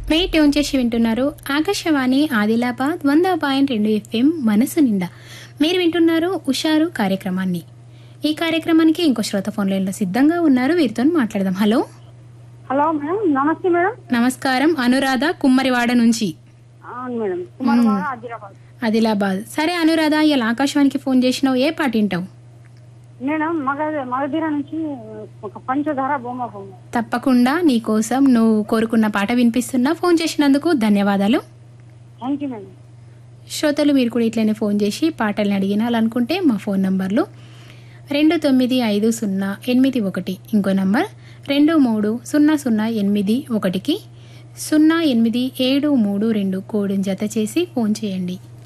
మే tune చేసి వింటున్నారు ఆకాశవాణి ఆదిలాబాద్ వంద పాయింట్ రెండు ఎఫ్ఎం మనసు నిండా మీరు వింటున్నారు ఉషారు కార్యక్రమాన్ని ఈ కార్యక్రమానికి ఇంకో శ్రోత ఫోన్ లైన్లో సిద్ధంగా ఉన్నారు వీరితో మాట్లాడదాం హలో హలో మేడం నమస్తే మేడం నమస్కారం అనురాధ కుమ్మరివాడ నుంచి అవును మేడం కుమారవాడ ఆదిలాబాద్ ఆదిలాబాద్ సరే అనురాధ ఇలా ఆకాశవాణికి ఫోన్ చేసినావు ఏ పాట వింటావు మేడం మగ మగధీర నుంచి ఒక పంచధార బొమ్మ బొమ్మ తప్పకుండా నీకోసం నువ్వు కోరుకున్న పాట వినిపిస్తున్నా ఫోన్ చేసినందుకు ధన్యవాదాలు థ్యాంక్ యూ మేడం శ్రోతలు మీరు కూడా ఇట్లనే ఫోన్ చేసి పాటల్ని అడిగినాలనుకుంటే మా ఫోన్ నంబర్లు రెండు తొమ్మిది ఐదు సున్నా ఎనిమిది ఒకటి ఇంకో నంబర్ రెండు మూడు సున్నా సున్నా ఎనిమిది ఒకటికి సున్నా ఎనిమిది ఏడు మూడు రెండు కోడ్ని జత చేసి ఫోన్ చేయండి